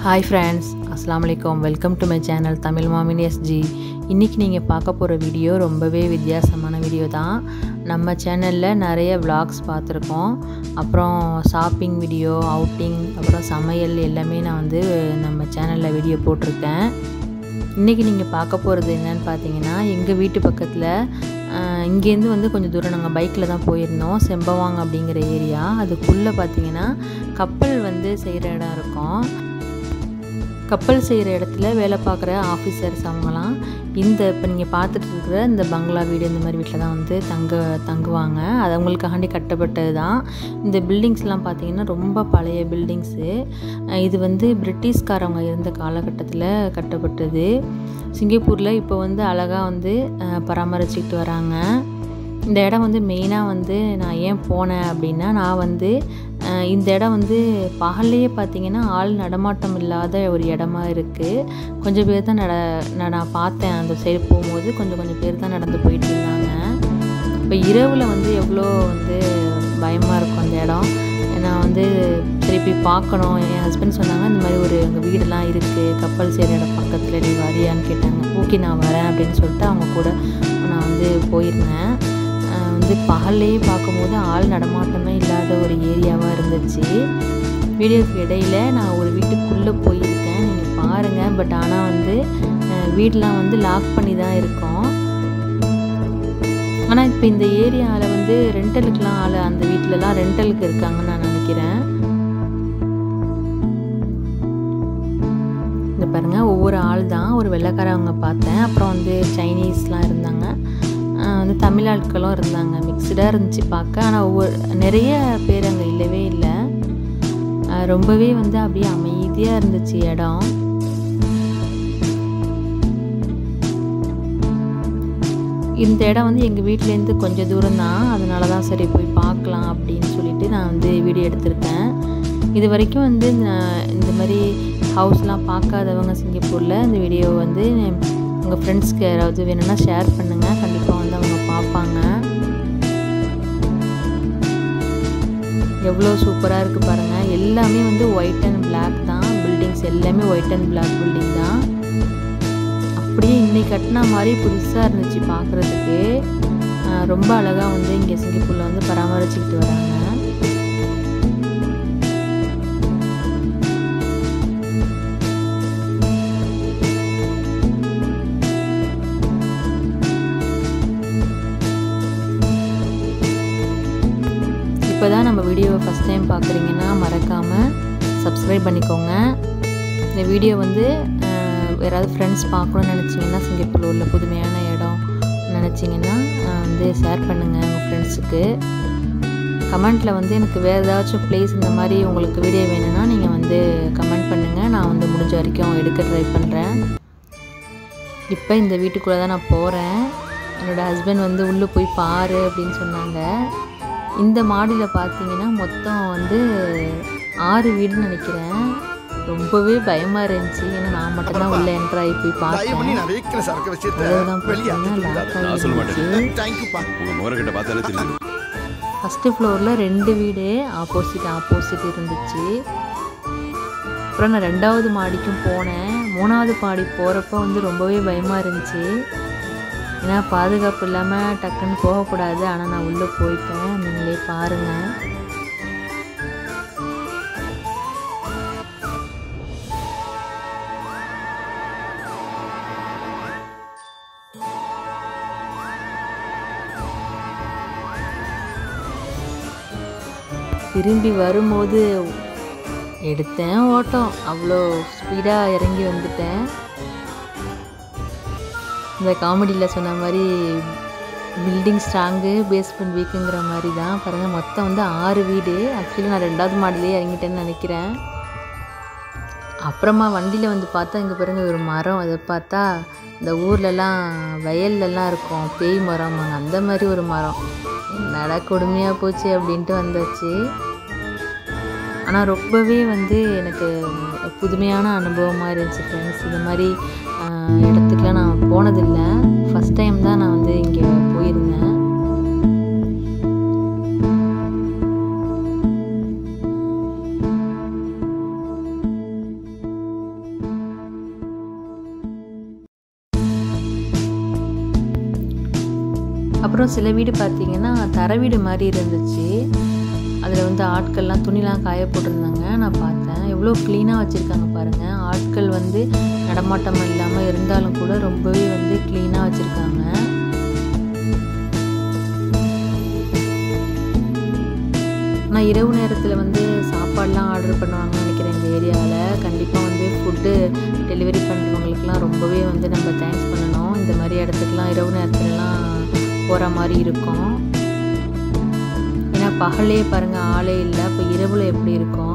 Hi friends அஸ்லாம் வலைக்கம் welcome to my channel Tamil Mamin SG இன்றைக்கி நீங்கள் பார்க்க போகிற வீடியோ ரொம்பவே வித்தியாசமான வீடியோ தான் நம்ம சேனலில் நிறைய vlogs பார்த்துருக்கோம் அப்புறம் ஷாப்பிங் வீடியோ அவுட்டிங் அப்புறம் சமையல் எல்லாமே நான் வந்து நம்ம சேனலில் வீடியோ போட்டிருக்கேன் இன்றைக்கி நீங்கள் பார்க்க போகிறது என்னன்னு பார்த்தீங்கன்னா எங்கள் வீட்டு பக்கத்தில் இங்கேருந்து வந்து கொஞ்சம் தூரம் நாங்கள் பைக்கில் தான் போயிருந்தோம் செம்பவாங் அப்படிங்கிற ஏரியா அதுக்குள்ளே பார்த்தீங்கன்னா கப்பல் வந்து செய்கிற இடம் இருக்கும் கப்பல் செய்கிற இடத்துல வேலை பார்க்குற ஆஃபீஸர்ஸ் அவங்களாம் இந்த இப்போ நீங்கள் பார்த்துட்டு இருக்கிற இந்த பங்களா வீடு இந்த மாதிரி வீட்டில் தான் வந்து தங்க தங்குவாங்க அது அவங்களுக்காண்டி கட்டப்பட்டது தான் இந்த பில்டிங்ஸ்லாம் பார்த்தீங்கன்னா ரொம்ப பழைய பில்டிங்ஸு இது வந்து பிரிட்டிஷ்காரவங்க இருந்த காலகட்டத்தில் கட்டப்பட்டது சிங்கப்பூரில் இப்போ வந்து அழகாக வந்து அஹ், பராமரிச்சுக்கிட்டு வராங்க இந்த இடம் வந்து மெயினாக வந்து நான் ஏன் போனேன் அப்படின்னா நான் வந்து அஹ், இந்த இடம் வந்து பகல்லையே பார்த்தீங்கன்னா ஆள் நடமாட்டம் இல்லாத ஒரு இடமா இருக்குது கொஞ்சம் பேர் தான் நட ந- நான் பார்த்தேன் அந்த சைடு போகும்போது கொஞ்சம் கொஞ்சம் பேர் தான் நடந்து போயிட்டு இருந்தாங்க இப்போ இரவில் வந்து எவ்வளோ வந்து பயமாக இருக்கும் அந்த இடம் நான் வந்து சரி போய் பார்க்கணும் என் ஹஸ்பண்ட் சொன்னாங்க இந்த மாதிரி ஒரு எங்கள் வீடெல்லாம் இருக்குது கப்பல் செய்கிற இடம் பக்கத்தில் நீ வரியான்னு கேட்டாங்க ஓகே நான் வரேன் அப்படின்னு சொல்லிட்டு அவங்க கூட நான் வந்து போயிருந்தேன் அஹ் வந்து பகல்லையே பார்க்கும்போது ஆள் நடமாட்டமே இல்லாத ஒரு ஏரியாவாக இருந்துச்சு வீடியோக்கு இடையில நான் ஒரு வீட்டுக்குள்ளே போயிருக்கேன் நீங்கள் பாருங்கள் பட் ஆனால் வந்து அஹ் வீடெலாம் வந்து லாக் பண்ணி தான் இருக்கோம் ஆனால் இப்போ இந்த ஏரியாவில் வந்து ரெண்டலுக்குலாம் ஆள் அந்த வீட்டிலலாம் ரெண்டலுக்கு இருக்காங்கன்னு நான் நினைக்கிறேன் இந்த பாருங்க ஒவ்வொரு ஆள் தான் ஒரு வெள்ளைக்காரவங்க பார்த்தேன் அப்புறம் வந்து சைனீஸ்லாம் இருந்தாங்க ஆஹ் வந்து தமிழ் ஆட்களும் இருந்தாங்க மிக்சடாக இருந்துச்சு பார்க்க ஆனால் ஒவ்வொரு நிறைய பேர் அங்கே இல்லவே இல்லை ஆஹ் ரொம்பவே வந்து அப்படியே அமைதியாக இருந்துச்சு இடம் இந்த இடம் வந்து எங்கள் வீட்டிலேருந்து கொஞ்சம் தூரம் தான் அதனால தான் சரி போய் பார்க்கலாம் அப்படின்னு சொல்லிட்டு நான் வந்து வீடியோ எடுத்திருக்கேன் இது வரைக்கும் வந்து நான் இந்த மாதிரி ஹவுஸ்லாம் பார்க்காதவங்க சிங்கப்பூரில் இந்த வீடியோ வந்து உங்கள் ஃப்ரெண்ட்ஸ்க்கு யாராவது வேணும்னா ஷேர் பண்ணுங்கள் கண்டிப்பாக வந்து அவங்க பார்ப்பாங்க எவ்வளோ சூப்பராக இருக்குது பாருங்கள் எல்லாமே வந்து ஒயிட் அண்ட் Black தான் பில்டிங்ஸ் எல்லாமே ஒயிட் அண்ட் Black பில்டிங் தான் அப்படியே இன்னைக்கு கட்டின மாதிரி புதுசாக இருந்துச்சு பார்க்குறதுக்கு ரொம்ப அழகாக வந்து இங்கே சிங்கப்பூரில் வந்து பராமரிச்சுக்கிட்டு வராங்க இப்போ தான் நம்ம வீடியோவை ஃபஸ்ட் டைம் பார்க்குறீங்கன்னா மறக்காமல் சப்ஸ்கிரைப் பண்ணிக்கோங்க இந்த வீடியோ வந்து அஹ், யாராவது ஃப்ரெண்ட்ஸ் பார்க்கணும்னு நினச்சிங்கன்னா சிங்கப்பூரில் உள்ள புதுமையான இடம் நினச்சிங்கன்னா வந்து ஷேர் பண்ணுங்கள் உங்கள் ஃப்ரெண்ட்ஸுக்கு கமெண்ட்டில் வந்து எனக்கு வேறு ஏதாச்சும் ப்ளேஸ் இந்த மாதிரி உங்களுக்கு வீடியோ வேணும்னா நீங்கள் வந்து கமெண்ட் பண்ணுங்கள் நான் வந்து முடிஞ்ச வரைக்கும் எடுக்க ட்ரை பண்ணுறேன் இப்போ இந்த வீட்டுக்குள்ளே தான் நான் போகிறேன் என்னோடய ஹஸ்பண்ட் வந்து உள்ளே போய் பாரு அப்படின்னு சொன்னாங்க இந்த மாடியில் பார்த்தீங்கன்னா மொத்தம் வந்து ஆறு வீடுன்னு நினைக்கிறேன் ரொம்பவே பயமாக இருந்துச்சு ஏன்னா நான் மட்டும்தான் உள்ளே என்ட்ராகி போய் தயவு பண்ணி பார்த்தேன் நான் வைக்கிற சரக்கு வச்சுட்டு அதெல்லாம் வெளியே பார்த்தீங்கன்னா லாக் நான் சொல்ல ஆகிருந்துச்சு மாட்டேன். தேங்க்யூப்பா உங்க முகரக்கிட்ட பார்த்தாலே தெரியும் ஃபஸ்ட்டு ஃப்ளோரில் ரெண்டு வீடு ஆப்போசிட் ஆப்போசிட் இருந்துச்சு அப்புறம் நான் ரெண்டாவது மாடிக்கும் போனேன் மூணாவது மாடி போகிறப்ப வந்து ரொம்பவே பயமாக இருந்துச்சு ஏன்னா பாதுகாப்பு இல்லாமல் டக்குன்னு போகக்கூடாது ஆனால் நான் உள்ளே போயிட்டேன் நீங்களே பாருங்கள் திரும்பி வரும்போது எடுத்தேன் ஓட்டம் அவ்வளோ ஸ்பீடாக இறங்கி வந்துட்டேன் இந்த காமெடியில் சொன்ன மாதிரி பில்டிங் ஸ்ட்ராங்கு பேஸ்மெண்ட் வீக்குங்கிற மாதிரி தான் பாருங்கள் மொத்தம் வந்து ஆறு வீடு ஆக்சுவலி நான் ரெண்டாவது மாடிலே இறங்கிட்டேன்னு நினைக்கிறேன் அப்புறமா வண்டியில் வந்து பார்த்தா இங்கே பாருங்க ஒரு மரம் அதை பார்த்தா இந்த ஊர்லலாம் வயல்லலாம் இருக்கும் பேய் மரம்பாங்க அந்த மாதிரி ஒரு மரம் என்னடா கொடுமையாக போச்சு அப்படின்ட்டு வந்தாச்சு ஆனால் ரொம்பவே வந்து எனக்கு புதுமையான அனுபவமாக இருந்துச்சு ஃப்ரெண்ட்ஸ் இந்த மாதிரி ஆஹ், இடத்துக்குலாம் நான் போனதில்லை ஃபஸ்ட் டைம் தான் நான் வந்து இங்கே போயிருந்தேன் அப்புறம் சில வீடு பார்த்திங்கன்னா தர வீடு மாதிரி இருந்துச்சு அதில் வந்து ஆட்கள்லாம் துணிலாம் காய போட்டிருந்தாங்க நான் பார்த்தேன் எவ்வளோ க்ளீனாக வச்சுருக்காங்க பாருங்கள் ஆட்கள் வந்து நடமாட்டம் இல்லாமல் இருந்தாலும் கூட ரொம்பவே வந்து க்ளீனாக வச்சுருக்காங்க ஆனால் இரவு நேரத்தில் வந்து சாப்பாடெலாம் ஆர்டர் பண்ணுவாங்கன்னு நினைக்கிறேன் இந்த ஏரியாவில் கண்டிப்பாக வந்து ஃபுட்டு டெலிவரி பண்ணுறவங்களுக்குலாம் ரொம்பவே வந்து நம்ம தேங்க்ஸ் பண்ணணும் இந்த மாதிரி இடத்துக்குலாம் இரவு நேரத்துலலாம் போகிற மாதிரி இருக்கும் ஏன்னா பகலே பாருங்கள் ஆளே இல்லை இப்போ இரவில் எப்படி இருக்கும்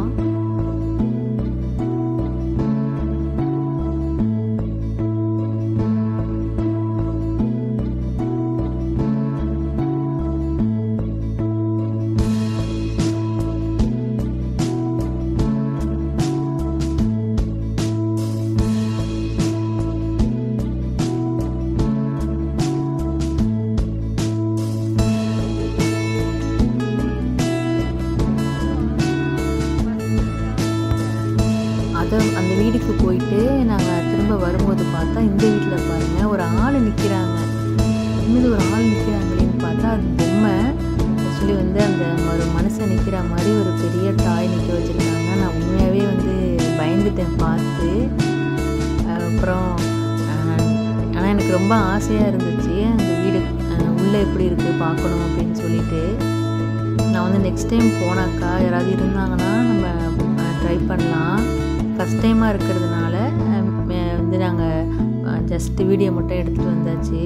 அதை அந்த வீட்டுக்கு போயிட்டு நாங்கள் திரும்ப வரும்போது பார்த்தா இந்த வீட்டில் பாருங்கள் ஒரு ஆள் நிற்கிறாங்க இன்னும் ஒரு ஆள் நிற்கிறாங்களேன்னு பார்த்தா அது பொம்மை ஆக்சுவலி வந்து அந்த ஒரு மனுஷன் நிற்கிற மாதிரி ஒரு பெரிய டாய் நிற்க வச்சுருக்காங்க நான் உண்மையாகவே வந்து பயந்துட்டேன் பார்த்து அப்புறம் ஆனால் எனக்கு ரொம்ப ஆசையாக இருந்துச்சு அந்த வீடு உள்ளே எப்படி இருக்குது பார்க்கணும் அப்படின்னு சொல்லிட்டு நான் வந்து நெக்ஸ்ட் டைம் போனாக்கா யாராவது இருந்தாங்கன்னா நம்ம ட்ரை பண்ணலாம் ஃபஸ்ட் டைமாக இருக்கிறதுனால வந்து நாங்கள் ஜஸ்ட் வீடியோ மட்டும் எடுத்துகிட்டு வந்தாச்சு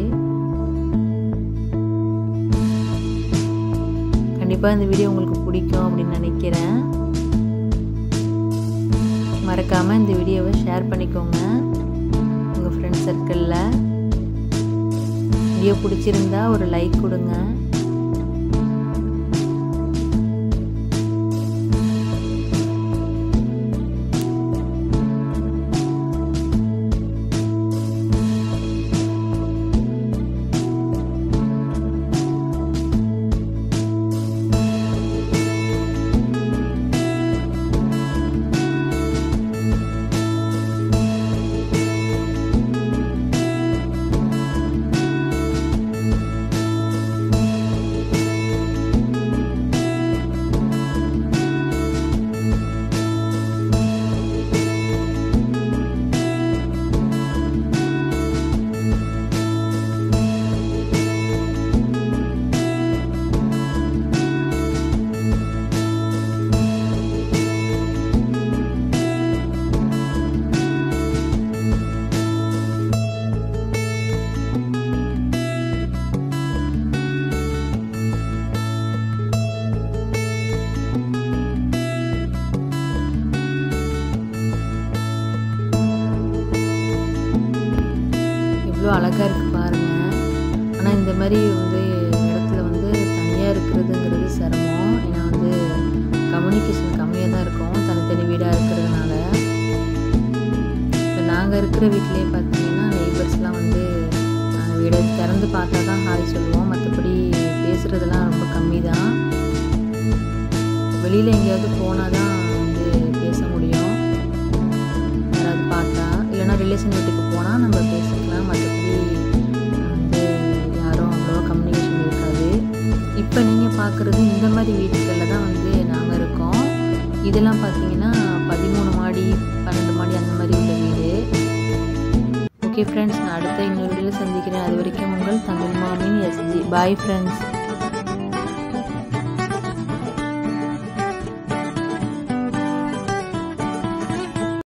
கண்டிப்பாக இந்த வீடியோ உங்களுக்கு பிடிக்கும் அப்படின்னு நினைக்கிறேன் மறக்காமல் இந்த வீடியோவை ஷேர் பண்ணிக்கோங்க உங்கள் ஃப்ரெண்ட்ஸ் சர்க்கிளில் வீடியோ பிடிச்சிருந்தா ஒரு லைக் கொடுங்க எவ்வளோ அழகாக இருக்குது பாருங்கள் ஆனால் இந்த மாதிரி வந்து இடத்துல வந்து தனியாக இருக்கிறதுங்கிறது சிரமம் ஏன்னா வந்து கம்யூனிகேஷன் கம்மியாக தான் இருக்கும் தனித்தனி வீடாக இருக்கிறதுனால இப்போ நாங்கள் இருக்கிற வீட்டிலே பார்த்தீங்கன்னா நெய்பர்ஸ்லாம் வந்து வீடை திறந்து பார்த்தா தான் ஹாய் சொல்லுவோம் மற்றபடி பேசுகிறதுலாம் ரொம்ப கம்மி தான் வெளியில் எங்கேயாவது போனால் தான் வந்து பேச முடியும் யாராவது பார்த்தா இல்லைனா ரிலேஷன் வீட்டுக்கு போனால் நம்ம பேசிக்கலாம் மற்றபடி வந்து யாரும் அவ்வளோவா கம்யூனிகேஷன் இருக்காது இப்போ நீங்கள் பார்க்குறது இந்த மாதிரி வீட்டுகளில் தான் வந்து நாங்கள் இருக்கோம் இதெல்லாம் பார்த்தீங்கன்னா பதிமூணு மாடி பன்னெண்டு மாடி அந்த மாதிரி உள்ள வீடு ஓகே ஃப்ரெண்ட்ஸ் நான் அடுத்த இன்னொரு வீடியோவில் சந்திக்கிறேன் அது வரைக்கும் உங்கள் Tamil Mamin SG bye friends